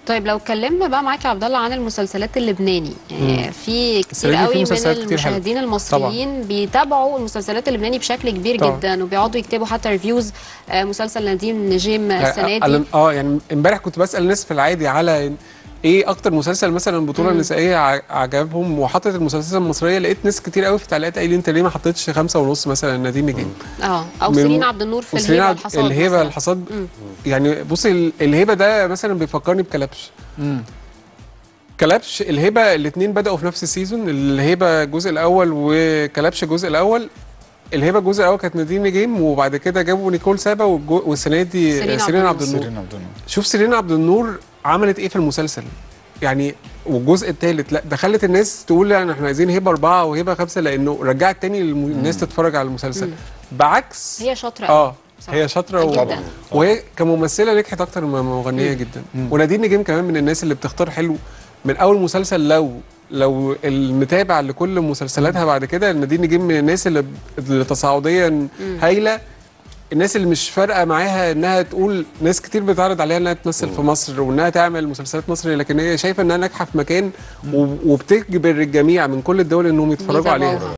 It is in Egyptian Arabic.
طيب لو اتكلمنا بقى معاك يا عبد الله عن المسلسلات اللبناني يعني في كتير السنة دي في قوي من مسلسلات كتير حلوة. المشاهدين المصريين بيتابعوا المسلسلات اللبناني بشكل كبير طبعا. جدا وبيقعدوا يكتبوا حتى ريفيوز آه، مسلسل نديم نجيم السنه دي أنا- اه يعني امبارح كنت بسال الناس في العادي على ايه اكتر مسلسل مثلا بطوله نسائيه ع- عجبهم وحطت المسلسلات المصريه لقيت ناس كتير قوي في التعليقات قايلين انت ليه ما حطيتش خمسة ونص مثلا نادين نجيم اه او من- سيرين عبد النور في وسيرين الهيبه عبد- الحصاد الهيبه مثلاً. الحصاد يعني بصي ال- الهيبه ده مثلا بيفكرني بكلبش كلبش الهيبه الاثنين بداوا في نفس السيزون الهيبه الجزء الاول وكلبش الجزء الاول الهيبه الجزء الاول كانت نادين نجيم وبعد كده جابوا نيكول سابا والجو- والسنه دي سيرين سيرين عبد عبد النور سيرين عبد النور شوف سيرين عبد النور عملت ايه في المسلسل يعني والجزء الثالث لا ده خلت الناس تقول يعني احنا عايزين هبه اربعه وهبه خمسه لانه رجعت تاني الم- الناس تتفرج على المسلسل بعكس هي شاطره قوي اه صح. هي شاطره و... جدا. وهي كممثله نجحت اكتر من مغنيه جدا ونادين نجيم كمان من الناس اللي بتختار حلو من اول مسلسل لو لو المتابع لكل مسلسلاتها بعد كده نادين نجيم من الناس اللي, اللي تصاعديا هايله الناس اللي مش فارقه معاها انها تقول ناس كتير بتعرض عليها انها تمثل في مصر وانها تعمل مسلسلات مصري لكن هي شايفه انها ناجحه في مكان و- وبتجبر الجميع من كل الدول انهم يتفرجوا يتابعوها. عليها